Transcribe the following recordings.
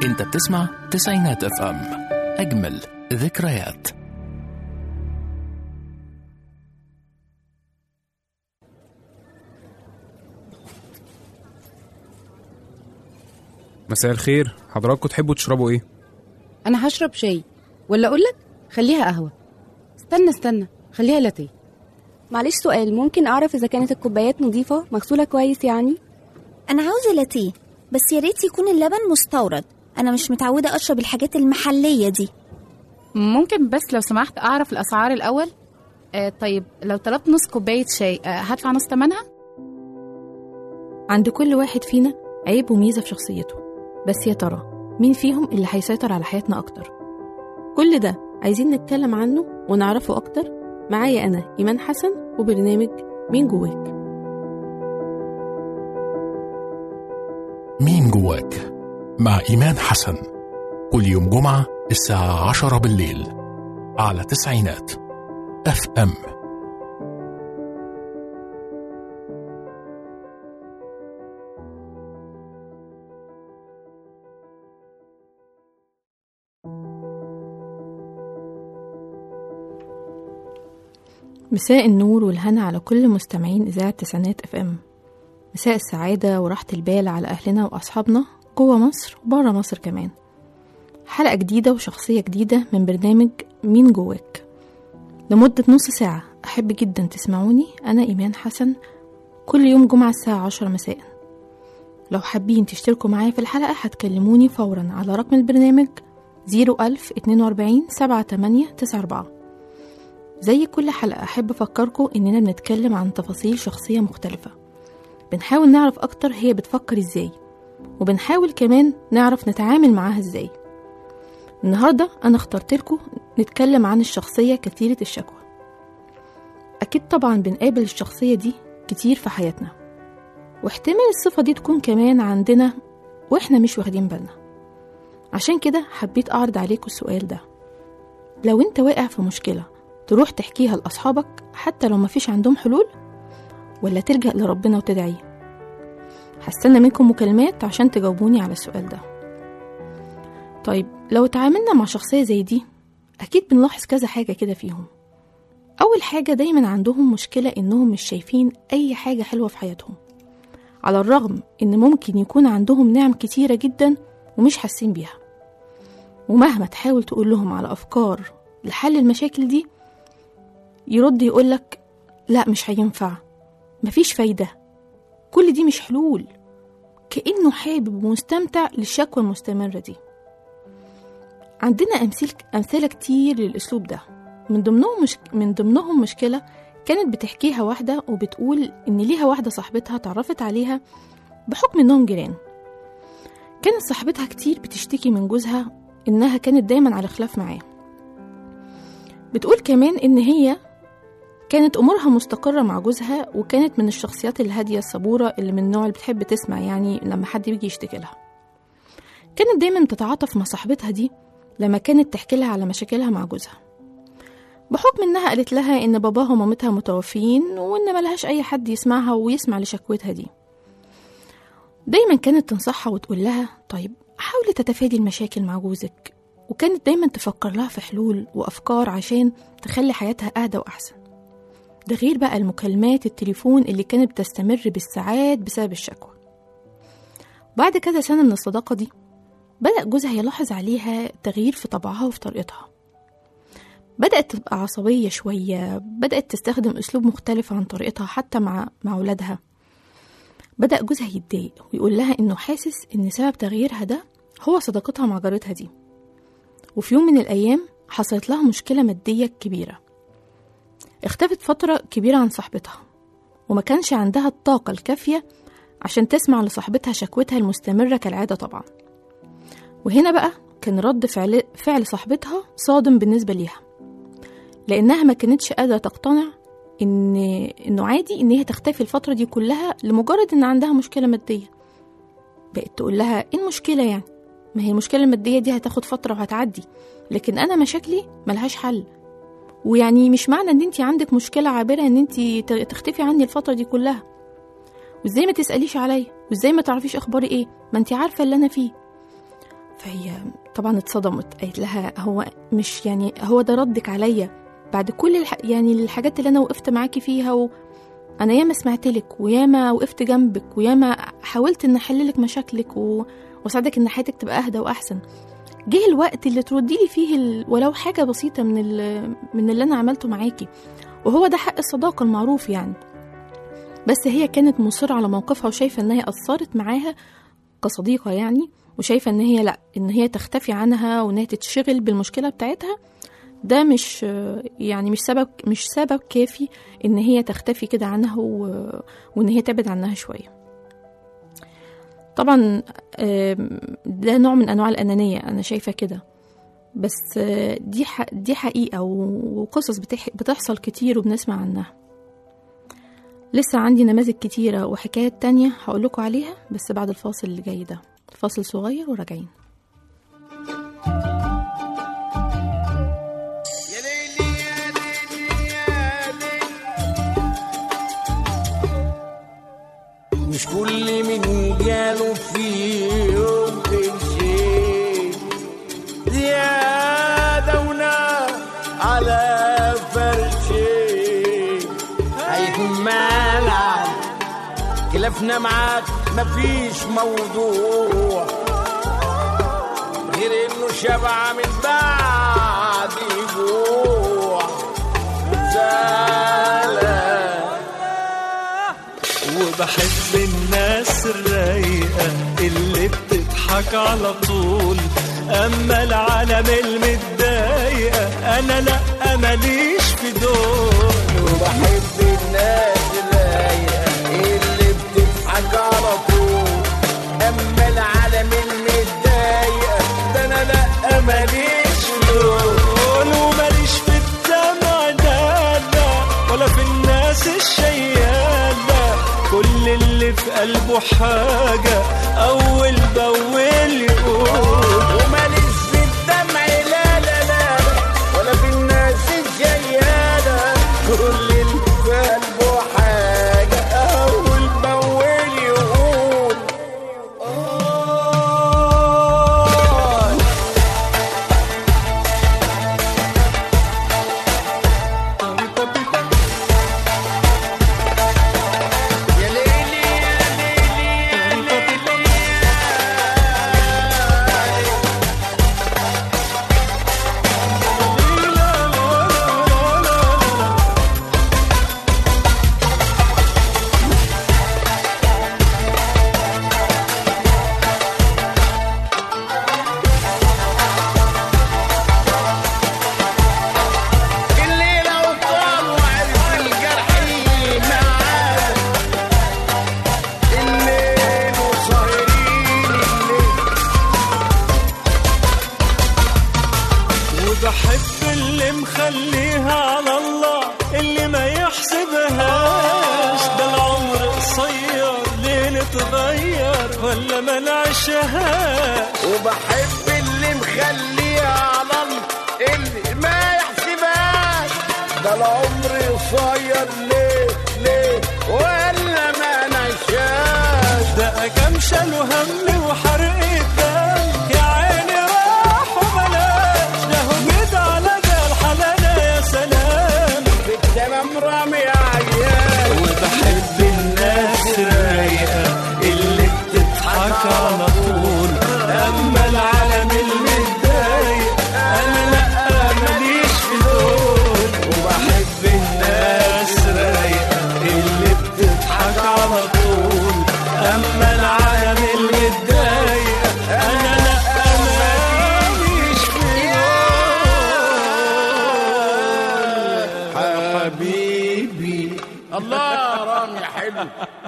انت بتسمع تسعينات اف ام اجمل ذكريات مساء الخير حضراتكم تحبوا تشربوا ايه انا هشرب شاي ولا اقول لك خليها قهوه استنى استنى خليها لاتيه معلش سؤال ممكن اعرف اذا كانت الكوبايات نظيفه مغسوله كويس يعني أنا عاوزة لاتيه بس يا ريت يكون اللبن مستورد أنا مش متعودة أشرب الحاجات المحلية دي ممكن بس لو سمحت اعرف الاسعار الاول آه طيب لو طلبت نص كوبايه شاي آه هدفع نص ثمنها عند كل واحد فينا عيب وميزة في شخصيته بس يا ترى مين فيهم اللي هيسيطر على حياتنا أكتر كل ده عايزين نتكلم عنه ونعرفه أكتر معايا أنا إيمان حسن وبرنامج مين جواك مين جواك مع إيمان حسن كل يوم جمعة الساعة عشرة بالليل على تسعينات اف ام مساء النور والهنا على كل مستمعين إذاعة تسعينات اف ام مساء السعادة وراحة البال على أهلنا وأصحابنا جوه مصر وبره مصر كمان حلقة جديدة وشخصية جديدة من برنامج مين جواك لمدة نص ساعة أحب جدا تسمعوني أنا إيمان حسن كل يوم جمعة الساعة عشرة مساء لو حابين تشتركوا معايا في الحلقة هتكلموني فورا على رقم البرنامج زيرو ألف اتنين وأربعين سبعة تمانية تسعة أربعة زي كل حلقة أحب أفكركم إننا بنتكلم عن تفاصيل شخصية مختلفة بنحاول نعرف أكتر هي بتفكر إزاي وبنحاول كمان نعرف نتعامل معاها إزاي النهاردة أنا اخترت لكم نتكلم عن الشخصية كثيرة الشكوى أكيد طبعا بنقابل الشخصية دي كتير في حياتنا واحتمال الصفة دي تكون كمان عندنا وإحنا مش واخدين بالنا عشان كده حبيت أعرض عليكم السؤال ده لو أنت واقع في مشكلة تروح تحكيها لأصحابك حتى لو مفيش عندهم حلول ولا تلجأ لربنا وتدعي هستنى منكم مكالمات عشان تجاوبوني على السؤال ده طيب لو اتعاملنا مع شخصية زي دي أكيد بنلاحظ كذا حاجة كده فيهم أول حاجة دايما عندهم مشكلة إنهم مش شايفين أي حاجة حلوة في حياتهم على الرغم إن ممكن يكون عندهم نعم كتيرة جدا ومش حاسين بيها ومهما تحاول تقول لهم على أفكار لحل المشاكل دي يرد يقولك لا مش هينفع مفيش فايدة كل دي مش حلول كأنه حابب ومستمتع للشكوى المستمرة دي عندنا أمثيل أمثلة كتير للأسلوب ده من ضمنهم مش... من ضمنهم مشكلة كانت بتحكيها واحدة وبتقول إن ليها واحدة صاحبتها تعرفت عليها بحكم إنهم جيران كانت صاحبتها كتير بتشتكي من جوزها إنها كانت دايما على خلاف معاه بتقول كمان إن هي كانت أمورها مستقرة مع جوزها وكانت من الشخصيات الهادية الصبورة اللي من النوع اللي بتحب تسمع يعني لما حد بيجي يشتكي لها كانت دايما بتتعاطف مع صاحبتها دي لما كانت تحكي لها على مشاكلها مع جوزها بحكم إنها قالت لها إن باباها ومامتها متوفين وإن ملهاش أي حد يسمعها ويسمع لشكوتها دي دايما كانت تنصحها وتقول لها طيب حاولي تتفادي المشاكل مع جوزك وكانت دايما تفكر لها في حلول وأفكار عشان تخلي حياتها أهدى وأحسن ده غير بقى المكالمات التليفون اللي كانت بتستمر بالساعات بسبب الشكوى بعد كذا سنة من الصداقة دي بدأ جوزها يلاحظ عليها تغيير في طبعها وفي طريقتها بدأت تبقى عصبية شوية بدأت تستخدم أسلوب مختلف عن طريقتها حتى مع مع ولادها بدأ جوزها يتضايق ويقول لها إنه حاسس إن سبب تغييرها ده هو صداقتها مع جارتها دي وفي يوم من الأيام حصلت لها مشكلة مادية كبيرة اختفت فترة كبيرة عن صاحبتها وما كانش عندها الطاقة الكافية عشان تسمع لصاحبتها شكوتها المستمرة كالعادة طبعا وهنا بقى كان رد فعل, فعل صاحبتها صادم بالنسبة ليها لأنها ما كانتش قادرة تقتنع إن إنه عادي إن هي تختفي الفترة دي كلها لمجرد إن عندها مشكلة مادية بقت تقول لها إيه المشكلة يعني ما هي المشكلة المادية دي هتاخد فترة وهتعدي لكن أنا مشاكلي ملهاش حل ويعني مش معنى ان انت عندك مشكلة عابرة ان انت تختفي عني الفترة دي كلها وازاي ما تسأليش عليا وازاي ما تعرفيش اخباري ايه ما انت عارفة اللي انا فيه فهي طبعا اتصدمت قالت لها هو مش يعني هو ده ردك عليا بعد كل الح... يعني الحاجات اللي انا وقفت معاكي فيها و... انا ياما سمعتلك وياما وقفت جنبك وياما حاولت ان احللك مشاكلك و... واساعدك ان حياتك تبقى اهدى واحسن جه الوقت اللي تردي لي فيه ال... ولو حاجه بسيطه من ال... من اللي انا عملته معاكي وهو ده حق الصداقه المعروف يعني بس هي كانت مصرة على موقفها وشايفة ان هي أثرت معاها كصديقة يعني وشايفة ان هي لا ان هي تختفي عنها وان هي تتشغل بالمشكلة بتاعتها ده مش يعني مش سبب مش سبب كافي ان هي تختفي كده عنها و... وان هي تبعد عنها شوية طبعا آم، ده نوع من انواع الانانية انا شايفة كده بس آه، دي ح... دي حقيقة و- وقصص بتح... بتحصل كتير وبنسمع عنها لسه عندي نماذج كتيرة وحكايات تانية هقولكوا عليها بس بعد الفاصل اللي جاي ده فاصل صغير وراجعين مش كل من جاله في يوم قرشين زيادة ونار على فرشين هيكون مالع خلافنا معاك مفيش موضوع غير انه شبع من بعد جوع زعلان وبحب الناس الرايقة اللي بتضحك على طول أما العالم المتضايقة أنا لأ ماليش في دول وبحب الناس الرايقة اللي بتضحك على طول أما العالم المتضايقة ده أنا لأ ماليش دول وماليش في الدمع ده لا ولا في الناس الشيالة كل اللي في قلبه حاجة أول بأول يقول وماليش في الدمع لا لا لا ولا في الناس الجيالة كل اللي في قلبه حاجة أول بأول يقول آه يا ليلي يا ليلي يا ليلي الليلة وطال وعرف الجرح معانا الليل وصايرين الليل وبحب اللي مخليها على الله اللي ما يحسبهاش ده العمر قصير ليه نتغير ولا ما نعيشهاش وبحب اللي مخليها على الله اللي ما يحسبهاش ده العمر قصير ليه ليه ولا ما نعيشهاش ده كام شالوا هم وحرق الدم يا عيني راح وبلاش ده هجد على ده الحلالة يا سلام في التمام رامي عيال وبحب الناس الرايقة اللي بتضحك على طول أما العالم المتضايق أنا لأ ماليش في دول وبحب الناس الرايقة اللي بتضحك على طول أما العالم المتضايق أنا لأ ماليش في دول حبيبي الله يا رامي حلو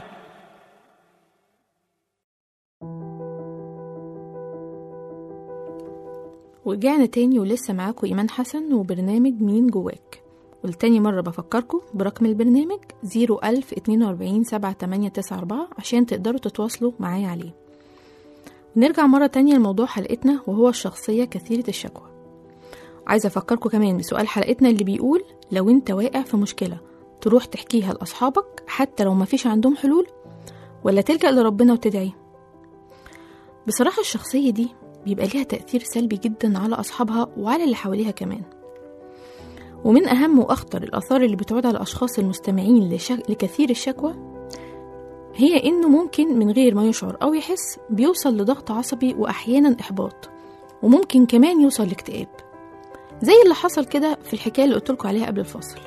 ورجعنا تاني ولسه معاكم إيمان حسن وبرنامج مين جواك والتاني مرة بفكركم برقم البرنامج 01042 7894 عشان تقدروا تتواصلوا معايا عليه نرجع مرة تانية لموضوع حلقتنا وهو الشخصية كثيرة الشكوى عايزة أفكركم كمان بسؤال حلقتنا اللي بيقول لو أنت واقع في مشكلة تروح تحكيها لأصحابك حتى لو مفيش عندهم حلول ولا تلجأ لربنا وتدعي بصراحة الشخصية دي بيبقى ليها تأثير سلبي جدا على أصحابها وعلى اللي حواليها كمان ومن أهم وأخطر الآثار اللي بتعود على الأشخاص المستمعين لشك... لكثير الشكوى هي إنه ممكن من غير ما يشعر أو يحس بيوصل لضغط عصبي وأحيانا إحباط وممكن كمان يوصل لاكتئاب زي اللي حصل كده في الحكاية اللي قلتلكوا عليها قبل الفاصل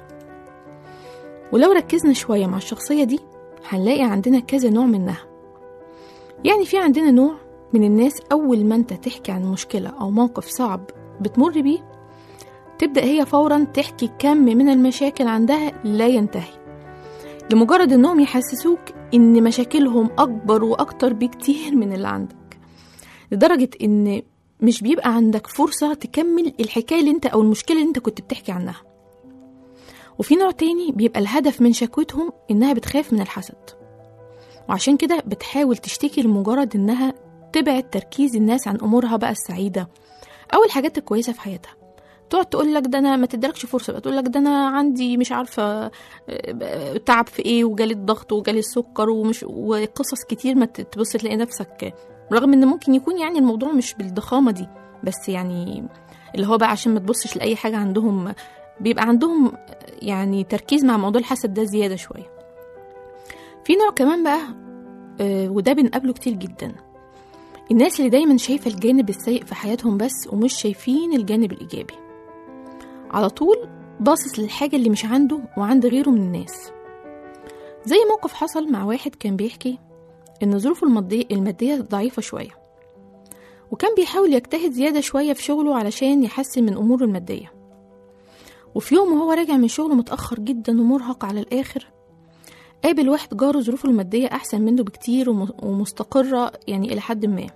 ولو ركزنا شوية مع الشخصية دي هنلاقي عندنا كذا نوع منها يعني في عندنا نوع من الناس أول ما أنت تحكي عن مشكلة أو موقف صعب بتمر بيه تبدأ هي فورا تحكي كم من المشاكل عندها لا ينتهي لمجرد انهم يحسسوك ان مشاكلهم اكبر واكتر بكتير من اللي عندك لدرجة ان مش بيبقى عندك فرصة تكمل الحكاية اللي انت او المشكلة اللي انت كنت بتحكي عنها وفي نوع تاني بيبقى الهدف من شكوتهم انها بتخاف من الحسد وعشان كده بتحاول تشتكي لمجرد انها تبعد تركيز الناس عن امورها بقى السعيدة او الحاجات الكويسة في حياتها تقعد تقول لك ده انا ما تدركش فرصه بقى تقول لك ده انا عندي مش عارفه آه، تعب في ايه وجالي الضغط وجالي السكر ومش وقصص كتير ما ت- تبص تلاقي نفسك رغم ان ممكن يكون يعني الموضوع مش بالضخامه دي بس يعني اللي هو بقى عشان ما تبصش لاي حاجه عندهم بيبقى عندهم يعني تركيز مع موضوع الحسد ده زياده شويه في نوع كمان بقى آه، وده بنقابله كتير جدا الناس اللي دايما شايفه الجانب السيء في حياتهم بس ومش شايفين الجانب الايجابي على طول باصص للحاجة اللي مش عنده وعند غيره من الناس زي موقف حصل مع واحد كان بيحكي إن ظروفه المادية, المادية ضعيفة شوية وكان بيحاول يجتهد زيادة شوية في شغله علشان يحسن من أموره المادية وفي يوم وهو راجع من شغله متأخر جدا ومرهق على الآخر قابل واحد جاره ظروفه المادية أحسن منه بكتير وم- ومستقرة يعني إلى حد ما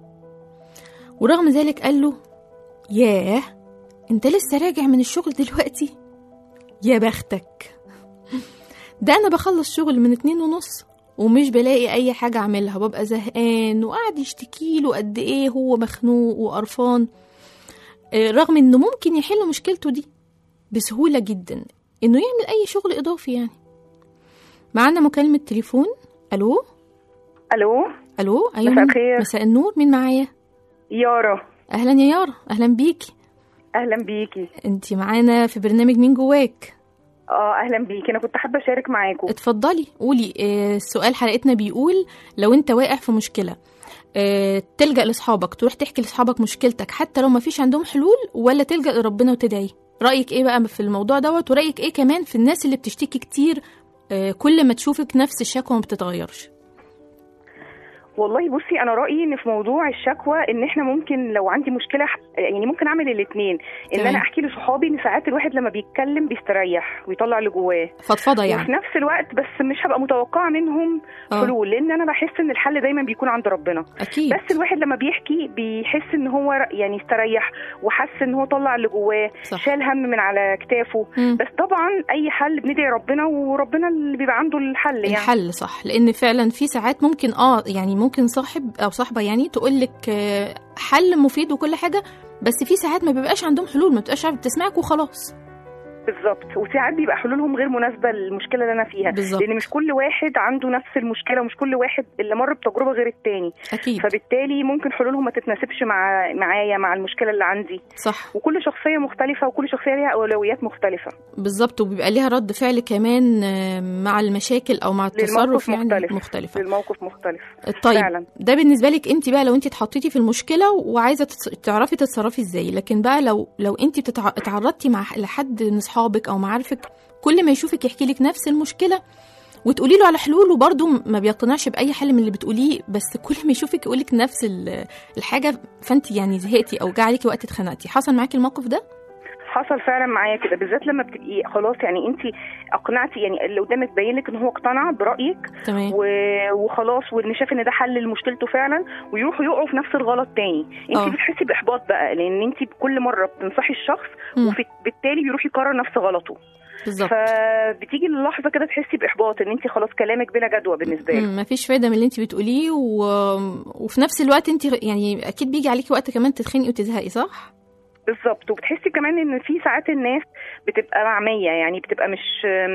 ورغم ذلك قال له ياه انت لسه راجع من الشغل دلوقتي يا بختك ده انا بخلص شغل من اتنين ونص ومش بلاقي اي حاجة اعملها ببقى زهقان وقاعد يشتكي له قد ايه هو مخنوق وقرفان آه، رغم انه ممكن يحل مشكلته دي بسهولة جدا انه يعمل اي شغل اضافي يعني معانا مكالمة تليفون الو الو الو ايوه مساء مين- الخير. مساء النور مين معايا يارا اهلا يا يارا اهلا بيكي اهلا بيكي انتي معانا في برنامج مين جواك اه اهلا بيكي انا كنت حابه اشارك معاكم اتفضلي قولي آه، سؤال حلقتنا بيقول لو انت واقع في مشكلة آه، تلجأ لأصحابك تروح تحكي لأصحابك مشكلتك حتى لو ما فيش عندهم حلول ولا تلجأ لربنا وتدعي رأيك ايه بقى في الموضوع دوت ورأيك ايه كمان في الناس اللي بتشتكي كتير آه، كل ما تشوفك نفس الشكوى ما بتتغيرش والله بصي انا رايي ان في موضوع الشكوى ان احنا ممكن لو عندي مشكله ح- يعني ممكن اعمل الاثنين ان تمام. انا احكي لصحابي ان ساعات الواحد لما بيتكلم بيستريح ويطلع اللي جواه فضفضة وفي يعني نفس الوقت بس مش هبقى متوقعه منهم آه. حلول لان انا بحس ان الحل دايما بيكون عند ربنا أكيد بس الواحد لما بيحكي بيحس ان هو يعني استريح وحس ان هو طلع اللي جواه صح. شال هم من على كتافه مم. بس طبعا اي حل بندعي ربنا وربنا اللي بيبقى عنده الحل يعني الحل صح لان فعلا في ساعات ممكن اه يعني ممكن صاحب او صاحبه يعني تقول لك آه، حل مفيد وكل حاجه بس في ساعات ما بيبقاش عندهم حلول ما بتبقاش عارف تسمعك وخلاص بالظبط وساعات بيبقى حلولهم غير مناسبه للمشكله اللي انا فيها بالظبط. لان مش كل واحد عنده نفس المشكله ومش كل واحد اللي مر بتجربه غير التاني اكيد فبالتالي ممكن حلولهم ما تتناسبش مع معايا مع المشكله اللي عندي صح وكل شخصيه مختلفه وكل شخصيه ليها اولويات مختلفه بالظبط وبيبقى ليها رد فعل كمان آه، مع المشاكل او مع التصرف للموقف يعني مختلف. مختلفه للموقف مختلف طيب فعلا ده بالنسبه لك انت بقى لو انت اتحطيتي في المشكله وعايزه تتص- تعرفي تتصرفي ازاي لكن بقى لو لو انت بتتع... اتعرضتي مع لحد من اصحابك او معارفك كل ما يشوفك يحكي لك نفس المشكله وتقولي له على حلول وبرضه ما بيقتنعش باي حل من اللي بتقوليه بس كل ما يشوفك يقول لك نفس ال- الحاجه فانت يعني زهقتي او جه عليكي وقت اتخنقتي حصل معاكي الموقف ده حصل فعلا معايا كده بالذات لما بتبقي خلاص يعني انت اقنعتي يعني اللي قدامك باين لك ان هو اقتنع برايك تمام و... وخلاص وان شاف ان ده حل لمشكلته فعلا ويروحوا يقعوا في نفس الغلط تاني انت آه. بتحسي باحباط بقى لان انت كل مره بتنصحي الشخص مم. وبالتالي بيروح يكرر نفس غلطه بالظبط فبتيجي اللحظه كده تحسي باحباط ان انت خلاص كلامك بلا جدوى بالنسبه لك مم، مفيش فايده من اللي انت بتقوليه و... وفي نفس الوقت انت يعني اكيد بيجي عليكي وقت كمان تتخنقي وتزهقي صح بالظبط وبتحسي كمان ان في ساعات الناس بتبقى معميه يعني بتبقى مش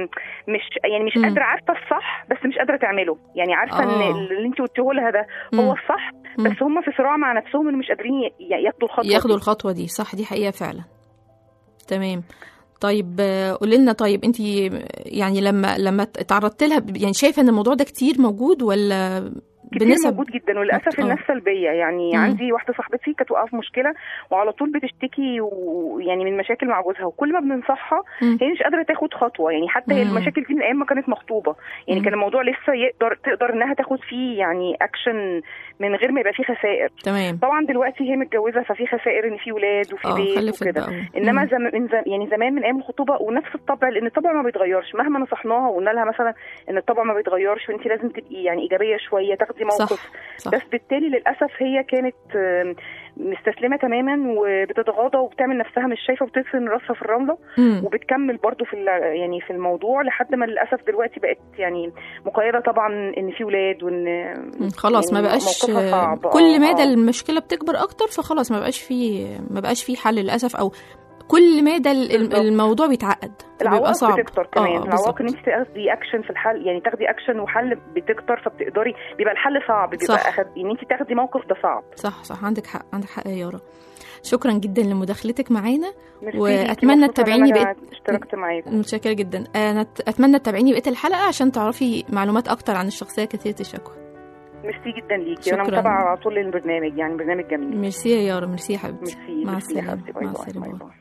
مش يعني مش مم. قادره عارفه الصح بس مش قادره تعمله يعني عارفه آه. ان اللي انت قلتيه لها ده مم. هو الصح مم. بس هم في صراع مع نفسهم انه مش قادرين ي- ي- ياخدوا الخطوه ياخدوا دي. الخطوة دي صح دي حقيقة فعلا تمام طيب آه، قولي لنا طيب انت يعني لما لما تعرضت لها يعني شايفه ان الموضوع ده كتير موجود ولا كتير موجود جدا وللاسف آه. الناس سلبيه يعني مم. عندي واحده صاحبتي كانت واقعه في مشكله وعلى طول بتشتكي ويعني من مشاكل مع جوزها وكل ما بننصحها مم. هي مش قادره تاخد خطوه يعني حتى هي مم. المشاكل دي من ايام ما كانت مخطوبه يعني مم. كان الموضوع لسه يقدر تقدر انها تاخد فيه يعني اكشن من غير ما يبقى فيه خسائر تمام طبعا دلوقتي هي متجوزه ففي خسائر ان في ولاد وفي اه بيت خلفت وكده بقى انما مم. زم... من زم... يعني زمان من ايام الخطوبه ونفس الطبع لان الطبع ما بيتغيرش مهما نصحناها وقلنا لها مثلا ان الطبع ما بيتغيرش وانت لازم تبقي يعني ايجابيه شويه تاخدي موقف صح صح بس بالتالي للاسف هي كانت آم، مستسلمه تماما وبتتغاضى وبتعمل نفسها مش شايفه وبتدفن راسها في الرمله مم. وبتكمل برضو في ال- يعني في الموضوع لحد ما للاسف دلوقتي بقت يعني مقيده طبعا ان في ولاد وان مم. خلاص ما يعني بقاش موقفها صعب كل آه، مدى آه. المشكله بتكبر اكتر فخلاص ما بقاش في ما بقاش في حل للاسف او كل مدى ال- بالظبط. الموضوع بيتعقد فبيبقى العوائق صعب بتكتر كمان آه، العوائق ان بالظبط. انت تاخدي اكشن في الحل يعني تاخدي اكشن وحل بتكتر فبتقدري بيبقى الحل صعب بيبقى صح. أخد ان انت تاخدي موقف ده صعب صح صح عندك حق عندك حق يا يارا شكرا جدا لمداخلتك معانا ميرسي وأتمنى ليكي، مبسوطة إن تتابعيني أنا بقيت- اشتركت معاكم متشكره جدا انا ت- اتمنى تتابعيني بقيه الحلقه عشان تعرفي معلومات اكتر عن الشخصيه كثيره الشكوى ميرسي جدا ليكي انا شكراً. متابعه على طول البرنامج يعني برنامج جميل ميرسي يا يارا ميرسي يا حبيبتي ميرسي مع ميرسي يا السلامة. حبيبتي باي مع باي السلامة. باي باي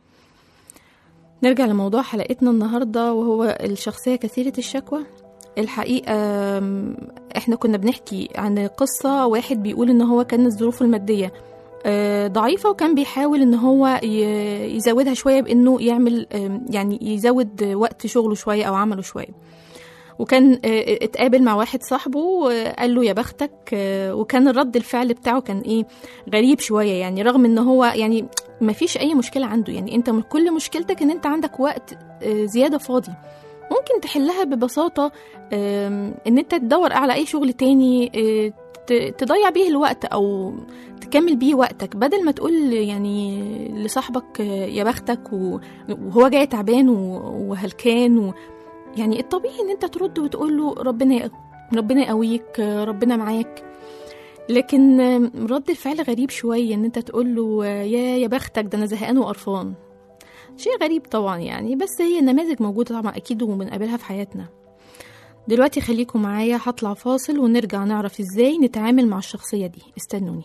نرجع لموضوع حلقتنا النهاردة وهو الشخصية كثيرة الشكوى الحقيقة آم، احنا كنا بنحكي عن قصة واحد بيقول ان هو كانت ظروفه المادية آه، ضعيفة وكان بيحاول ان هو ي- يزودها شوية بانه يعمل آم، يعني يزود وقت شغله شوية او عمله شوية وكان آه، اتقابل مع واحد صاحبه وقال له يا بختك آه، وكان الرد الفعل بتاعه كان ايه غريب شوية يعني رغم ان هو يعني ما فيش اي مشكله عنده يعني انت من كل مشكلتك ان انت عندك وقت آه، زياده فاضي ممكن تحلها ببساطه آم، ان انت تدور على اي شغل تاني آه، ت- تضيع بيه الوقت او تكمل بيه وقتك بدل ما تقول يعني لصاحبك آه، يا بختك و- وهو جاي تعبان و- وهلكان و يعني الطبيعي ان انت ترد وتقول له ربنا يق- ربنا يقويك آه، ربنا معاك لكن آم، رد الفعل غريب شوية ان انت تقول له آه، يا يا بختك ده انا زهقان وقرفان شيء غريب طبعا يعني بس هي نماذج موجودة طبعا اكيد وبنقابلها في حياتنا دلوقتي خليكم معايا هطلع فاصل ونرجع نعرف ازاي نتعامل مع الشخصية دي استنوني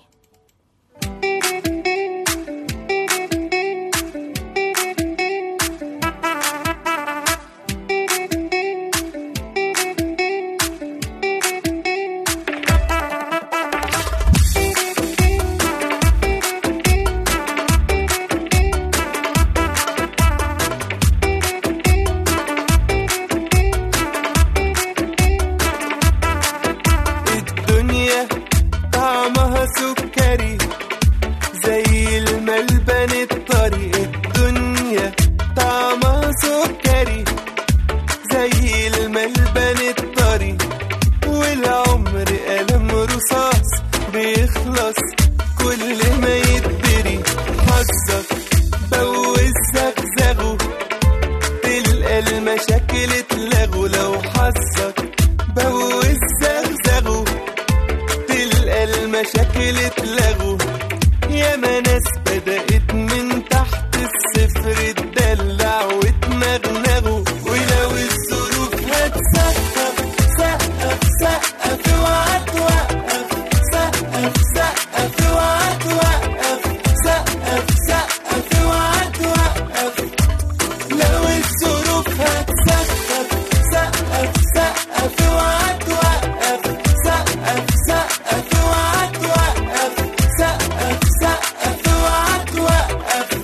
الدنيا طعمها سكري زي الملبن الطري الدنيا طعمها سكري زي الملبن الطري والعمر قلم رصاص بيخلص كل ما يتدري حظك بوز زغزغه تلقى المشاكل اتلغوا لو حظك بوز زغزغه تلقى المشاكل اتلغوا ياما ناس بدأت من تحت الصفر تدلع وتنغنغوا ولو الظروف هتسقف سقف سقف اوعى توقف سقف سقف اوعى توقف سقف سقف اوعى توقف لو الظروف هتسقف سقف سقف اوعى توقف سقف سقف اوعى توقف سقف سقف اوعى توقف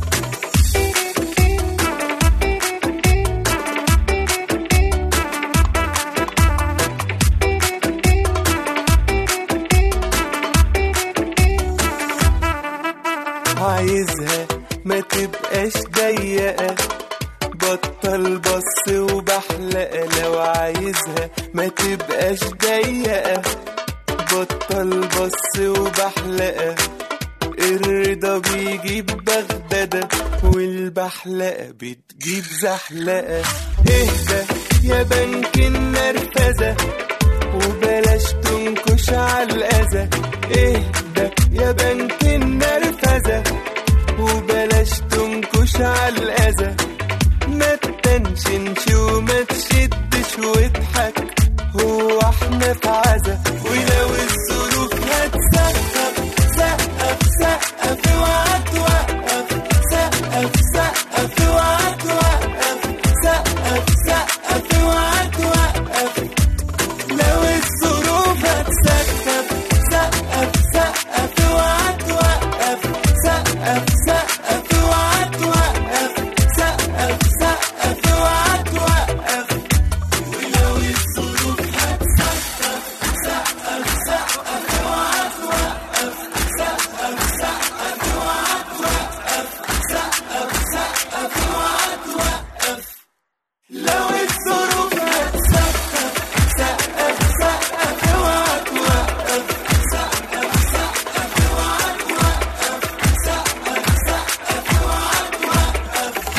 عايزها ما تبقاش ضيقة بطل بص وبحلقة لو عايزها ما تبقاش ضيقة بطل بص وبحلقة الرضا بيجيب بغدادة والبحلقة بتجيب زحلقة اهدى يا بنك النرفزة وبلاش تنكش تنكش على الأذى اهدى يا بنك النرفزة وبلاش تنكش على الأذى ما تنشنش وما تشدش واضحك هو احنا في عزا ولو الظروف هتسقف سقف سقف اوعى توقف سقف سقف اوعى توقف سقف سقف اوعى توقف لو الظروف هتسقف سقف سقف اوعى توقف سقف سقف اوعى توقف سقف سقف اوعى توقف ولو الظروف هتسقف سقف سقف اوعى توقف سقف سقف اوعى توقف سقف سقف اوعى توقف لو الظروف هتسقف سقف سقف اوعى توقف سقف سقف اوعى توقف سقف سقف اوعى توقف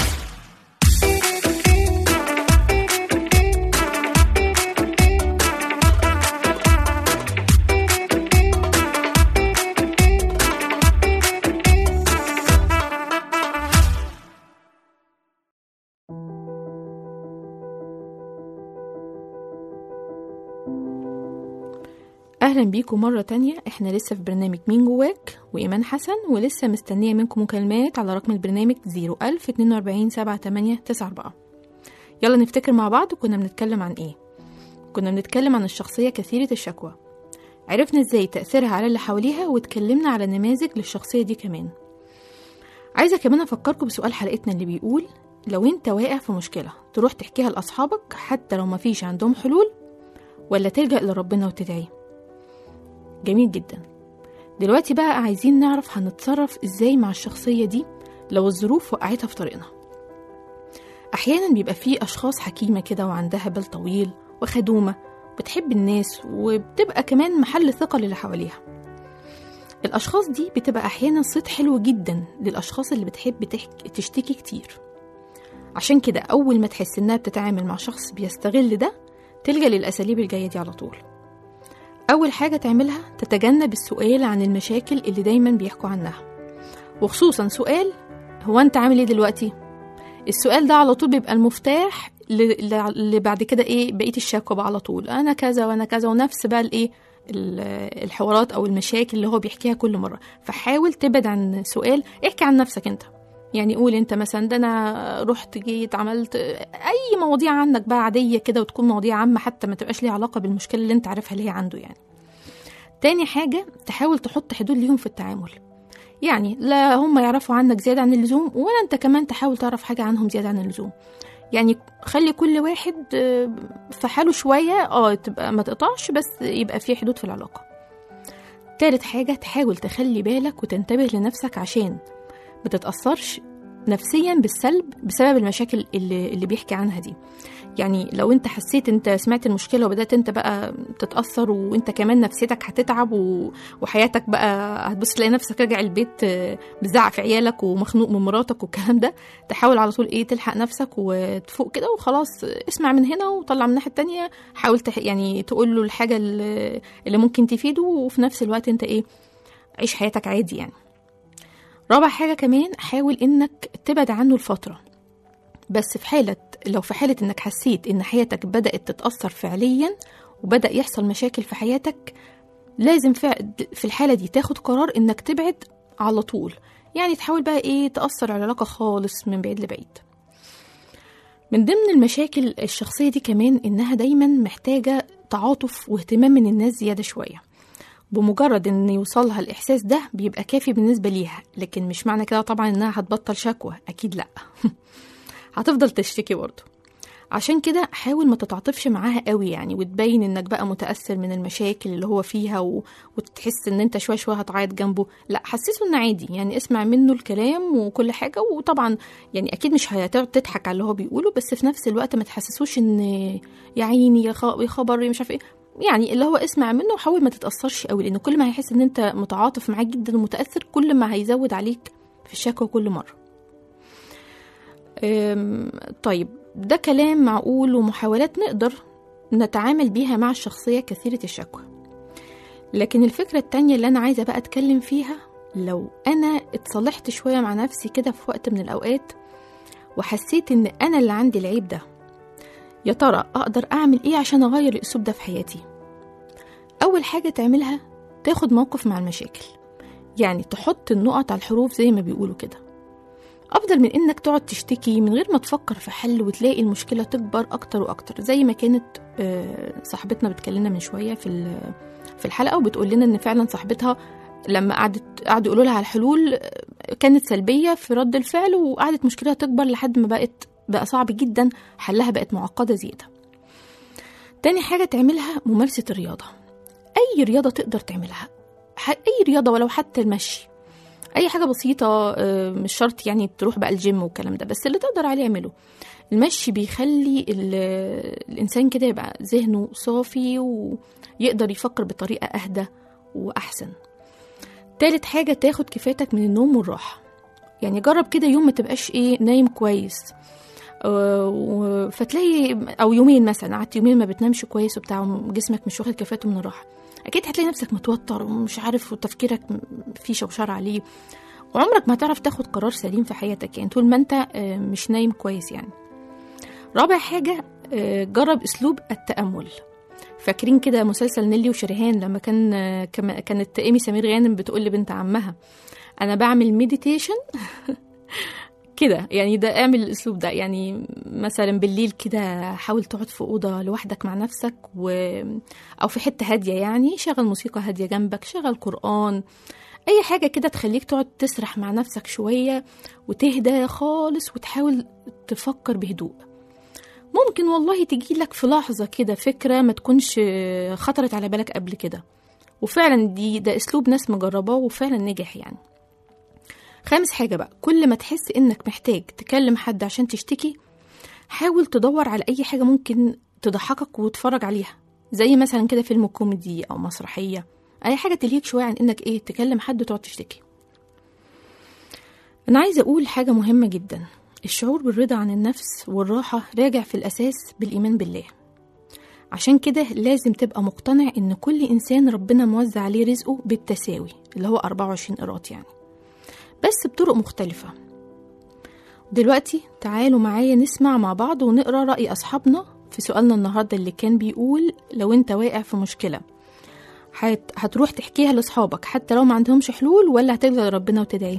أهلا بيكم مرة تانية احنا لسه في برنامج مين جواك وإيمان حسن ولسه مستنية منكم مكالمات على رقم البرنامج 01042 7894 يلا نفتكر مع بعض كنا بنتكلم عن ايه كنا بنتكلم عن الشخصية كثيرة الشكوى عرفنا ازاي تأثيرها على اللي حواليها واتكلمنا على نماذج للشخصية دي كمان عايزة كمان أفكركم بسؤال حلقتنا اللي بيقول لو انت واقع في مشكلة تروح تحكيها لأصحابك حتى لو مفيش عندهم حلول ولا تلجأ لربنا وتدعي جميل جدا دلوقتي بقى عايزين نعرف هنتصرف ازاي مع الشخصية دي لو الظروف وقعتها في طريقنا أحيانا بيبقى فيه أشخاص حكيمة كده وعندها بال طويل وخدومة بتحب الناس وبتبقى كمان محل ثقة للي حواليها الأشخاص دي بتبقى أحيانا صيت حلو جدا للأشخاص اللي بتحب تحكي تشتكي كتير عشان كده أول ما تحس إنها بتتعامل مع شخص بيستغل ده تلجأ للأساليب الجاية دي على طول أول حاجة تعملها تتجنب السؤال عن المشاكل اللي دايما بيحكوا عنها وخصوصا سؤال هو أنت عامل إيه دلوقتي؟ السؤال ده على طول بيبقى المفتاح ل- ل- اللي بعد كده إيه بقية الشكوى بقى على طول أنا كذا وأنا كذا ونفس بقى الإيه ال- الحوارات أو المشاكل اللي هو بيحكيها كل مرة فحاول تبعد عن سؤال احكي عن نفسك أنت يعني قول انت مثلا ده انا رحت جيت عملت اي مواضيع عنك بقى عاديه كده وتكون مواضيع عامه حتى ما تبقاش ليها علاقه بالمشكله اللي انت عارفها اللي هي عنده يعني تاني حاجه تحاول تحط حدود ليهم في التعامل يعني لا هم يعرفوا عنك زياده عن اللزوم ولا انت كمان تحاول تعرف حاجه عنهم زياده عن اللزوم يعني خلي كل واحد آه، في حاله شويه اه تبقى ما تقطعش بس يبقى في حدود في العلاقه تالت حاجه تحاول تخلي بالك وتنتبه لنفسك عشان ما تتأثرش نفسيا بالسلب بسبب المشاكل اللي, اللي بيحكي عنها دي يعني لو انت حسيت انت سمعت المشكلة وبدأت انت بقى تتأثر وانت كمان نفسيتك هتتعب و... وحياتك بقى هتبص تلاقي نفسك راجع البيت آه، بتزعق في عيالك ومخنوق من مراتك والكلام ده تحاول على طول ايه تلحق نفسك وتفوق كده وخلاص اسمع من هنا وطلع من الناحية التانية حاول تح... يعني تقول له الحاجة اللي, اللي ممكن تفيده وفي نفس الوقت انت ايه عيش حياتك عادي يعني رابع حاجة كمان حاول انك تبعد عنه الفترة بس في حالة لو في حالة انك حسيت ان حياتك بدأت تتأثر فعليا وبدأ يحصل مشاكل في حياتك لازم فع- في الحالة دي تاخد قرار انك تبعد على طول يعني تحاول بقى ايه تأثر على العلاقة خالص من بعيد لبعيد من ضمن المشاكل الشخصية دي كمان انها دايما محتاجة تعاطف واهتمام من الناس زيادة شوية بمجرد ان يوصلها الاحساس ده بيبقى كافي بالنسبه ليها لكن مش معنى كده طبعا انها هتبطل شكوى اكيد لا هتفضل تشتكي برضه عشان كده حاول ما تتعاطفش معاها قوي يعني وتبين انك بقى متاثر من المشاكل اللي هو فيها و... وتحس ان انت شويه شويه هتعيط جنبه لا حسسه انه عادي يعني اسمع منه الكلام وكل حاجه وطبعا يعني اكيد مش هتقعد تضحك على اللي هو بيقوله بس في نفس الوقت ما تحسسوش ان يا عيني يا خ- يا خبر يا مش عارف ايه يعني اللي هو اسمع منه وحاول ما تتأثرش قوي لأن كل ما هيحس إن أنت متعاطف معاه جدا ومتأثر كل ما هيزود عليك في الشكوى كل مرة أم، طيب ده كلام معقول ومحاولات نقدر نتعامل بيها مع الشخصية كثيرة الشكوى لكن الفكرة التانية اللي أنا عايزة بقى أتكلم فيها لو أنا اتصالحت شوية مع نفسي كده في وقت من الأوقات وحسيت إن أنا اللي عندي العيب ده يا ترى أقدر أعمل إيه عشان أغير الأسلوب ده في حياتي أول حاجة تعملها تاخد موقف مع المشاكل يعني تحط النقط على الحروف زي ما بيقولوا كده أفضل من إنك تقعد تشتكي من غير ما تفكر في حل وتلاقي المشكلة تكبر أكتر وأكتر زي ما كانت آه، صاحبتنا بتكلمنا من شوية في ال- في الحلقة وبتقول لنا إن فعلا صاحبتها لما قعدت قعدوا يقولوا لها على الحلول آه، كانت سلبية في رد الفعل وقعدت مشكلتها تكبر لحد ما بقت بقى صعب جدا حلها بقت معقدة زيادة تاني حاجة تعملها ممارسة الرياضة أي رياضة تقدر تعملها ح- أي رياضة ولو حتى المشي اي حاجه بسيطه آه، مش شرط يعني تروح بقى الجيم والكلام ده بس اللي تقدر عليه اعمله المشي بيخلي ال- الانسان كده يبقى ذهنه صافي ويقدر يفكر بطريقه اهدى واحسن تالت حاجه تاخد كفايتك من النوم والراحه يعني جرب كده يوم ما تبقاش ايه نايم كويس آه، و- فتلاقي او يومين مثلا قعدت يومين ما بتنامش كويس وبتاع وجسمك مش واخد كفايته من الراحه اكيد هتلاقي نفسك متوتر ومش عارف وتفكيرك م- فيه شوشره عليه وعمرك ما هتعرف تاخد قرار سليم في حياتك يعني طول ما انت آه، مش نايم كويس يعني رابع حاجة آه، جرب أسلوب التأمل فاكرين كده مسلسل نيلي وشريهان لما كان آه، كما- كانت إيمي سمير غانم بتقول لبنت عمها أنا بعمل مديتيشن كده يعني ده اعمل الاسلوب ده يعني مثلا بالليل كده حاول تقعد في اوضه لوحدك مع نفسك و... او في حته هاديه يعني شغل موسيقى هاديه جنبك شغل قران اي حاجه كده تخليك تقعد تسرح مع نفسك شويه وتهدى خالص وتحاول تفكر بهدوء ممكن والله تجي لك في لحظه كده فكره ما تكونش خطرت على بالك قبل كده وفعلا دي ده اسلوب ناس مجرباه وفعلا نجح يعني خامس حاجة بقى كل ما تحس إنك محتاج تكلم حد عشان تشتكي حاول تدور على أي حاجة ممكن تضحكك وتتفرج عليها زي مثلا كده فيلم كوميدي أو مسرحية أي حاجة تليك شوية عن إنك إيه تكلم حد وتقعد تشتكي أنا عايزة أقول حاجة مهمة جدا الشعور بالرضا عن النفس والراحة راجع في الأساس بالإيمان بالله عشان كده لازم تبقى مقتنع إن كل إنسان ربنا موزع عليه رزقه بالتساوي اللي هو 24 قيراط يعني بس بطرق مختلفة دلوقتي تعالوا معايا نسمع مع بعض ونقرا رأي أصحابنا في سؤالنا النهاردة اللي كان بيقول لو أنت واقع في مشكلة هت... هتروح تحكيها لأصحابك حتى لو ما عندهمش حلول ولا هتلجأ لربنا وتدعي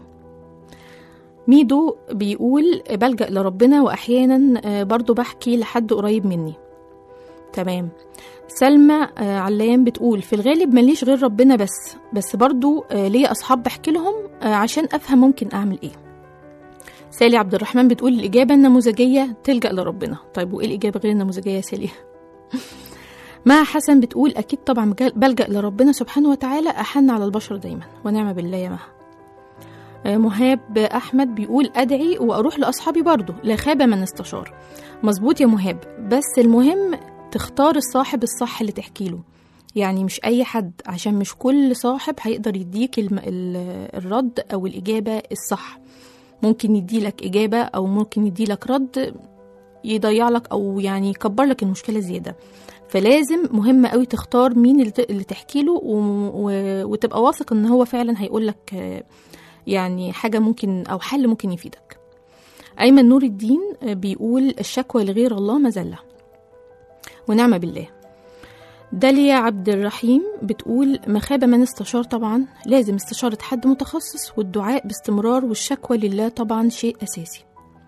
ميدو بيقول بلجأ لربنا وأحيانا آه، برضو بحكي لحد قريب مني تمام سلمى آه، علام بتقول في الغالب ماليش غير ربنا بس بس برضو آه، ليا أصحاب بحكي لهم آه، عشان أفهم ممكن أعمل إيه سالي عبد الرحمن بتقول الإجابة النموذجية تلجأ لربنا طيب وإيه الإجابة غير النموذجية يا سالي مع حسن بتقول أكيد طبعا بجل- بلجأ لربنا سبحانه وتعالى أحن على البشر دايما ونعم بالله يا مها آه، مهاب أحمد بيقول أدعي وأروح لأصحابي برضو لا خاب من استشار مظبوط يا مهاب بس المهم تختار الصاحب الصح اللي تحكي له يعني مش أي حد عشان مش كل صاحب هيقدر يديك الم... ال- الرد أو الإجابة الصح ممكن يديلك إجابة أو ممكن يديلك رد يضيع لك أو يعني يكبر لك المشكلة زيادة فلازم مهم قوي تختار مين اللي, ت... اللي تحكي له و... و... وتبقى واثق ان هو فعلا هيقول لك آه، يعني حاجة ممكن أو حل ممكن يفيدك أيمن نور الدين آه، بيقول الشكوى لغير الله مزلة ونعم بالله داليا عبد الرحيم بتقول مخابة من استشار طبعا لازم استشارة حد متخصص والدعاء باستمرار والشكوى لله طبعا شيء أساسي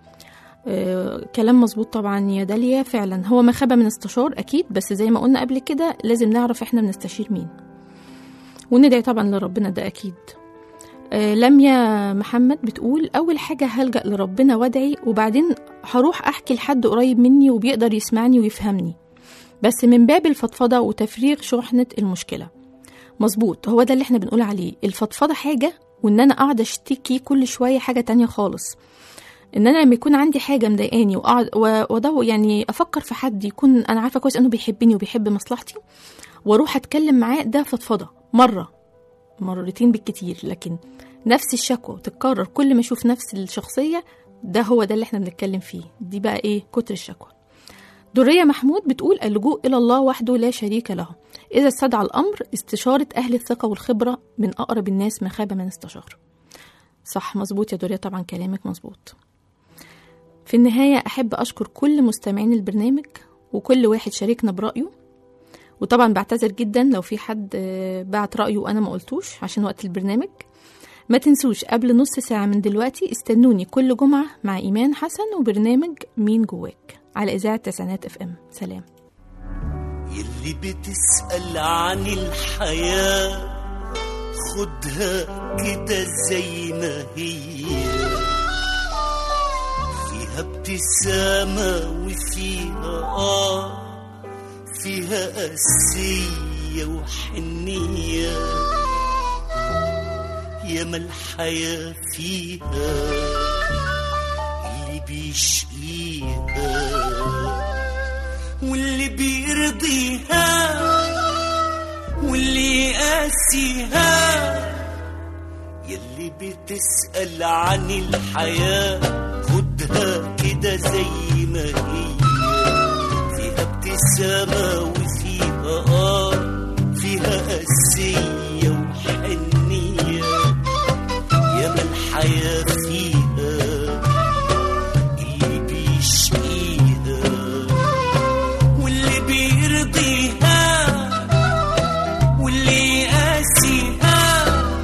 آه، كلام مظبوط طبعا يا داليا فعلا هو مخابة من استشار أكيد بس زي ما قلنا قبل كده لازم نعرف احنا بنستشير مين وندعي طبعا لربنا ده أكيد آه، لميا محمد بتقول أول حاجة هلجأ لربنا وادعي وبعدين هروح أحكي لحد قريب مني وبيقدر يسمعني ويفهمني بس من باب الفضفضة وتفريغ شحنة المشكلة مظبوط هو ده اللي احنا بنقول عليه الفضفضة حاجة وان انا اقعد اشتكي كل شوية حاجة تانية خالص ان انا لما يكون عندي حاجة مضايقاني واقعد و- وادور يعني افكر في حد يكون انا عارفة كويس انه بيحبني وبيحب مصلحتي واروح اتكلم معاه ده فضفضة مرة مرتين بالكتير لكن نفس الشكوى تتكرر كل ما اشوف نفس الشخصية ده هو ده اللي احنا بنتكلم فيه دي بقى ايه كتر الشكوى درية محمود بتقول اللجوء إلى الله وحده لا شريك له إذا استدعى الأمر استشارة أهل الثقة والخبرة من أقرب الناس ما خاب من استشار صح مظبوط يا درية طبعا كلامك مظبوط في النهاية أحب أشكر كل مستمعين البرنامج وكل واحد شاركنا برأيه وطبعا بعتذر جدا لو في حد آه، بعت رأيه وأنا ما قلتوش عشان وقت البرنامج ما تنسوش قبل نص ساعة من دلوقتي استنوني كل جمعة مع إيمان حسن وبرنامج مين جواك على إذاعة تسعينات اف ام سلام يلي بتسأل عن الحياة خدها كده زي ما هي فيها ابتسامة وفيها آه فيها قسية وحنية ياما الحياة فيها اللي بيشقيها واللي بيرضيها واللي يقاسيها يلي بتسأل عن الحياة خدها كده زي ما هي فيها ابتسامة وفيها آه فيها قسية وحنية ياما الحياة فيها اللي بيشقيها واللي بيرضيها واللي يقاسيها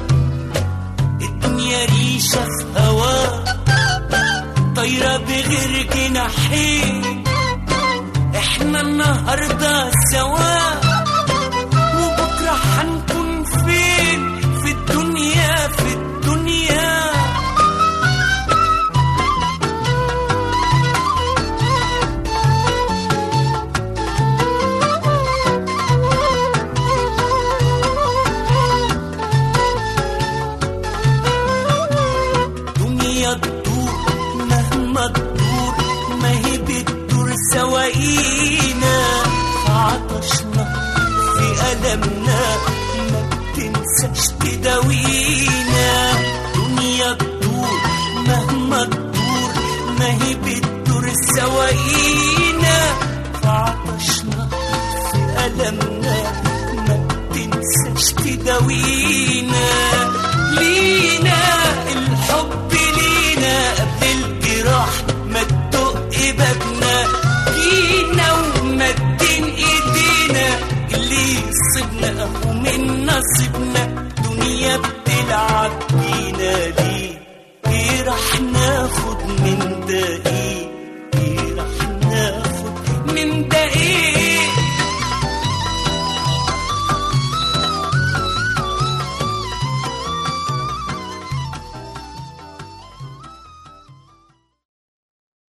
الدنيا ريشة في هوا طايرة بغير جناحين احنا النهاردة سوا وبكرة هنكون فين في الدنيا في الدنيا دنيا تدور مهما تدور ما هي بتدور سواقينا في عطشنا في ألمنا ما بتنساش تداوينا دنيا تدور مهما تدور ما هي بتدور سواقينا في عطشنا في ألمنا ما بتنساش تداوينا لينا الحب لينا قبل الجراح ما تدق بابنا جينا ومدين ايدينا اللي يصيبنا اهو من نصيبنا دنيا بتلعب بينا ليه ايه راح ناخد من ده ايه ايه راح ناخد من ده ايه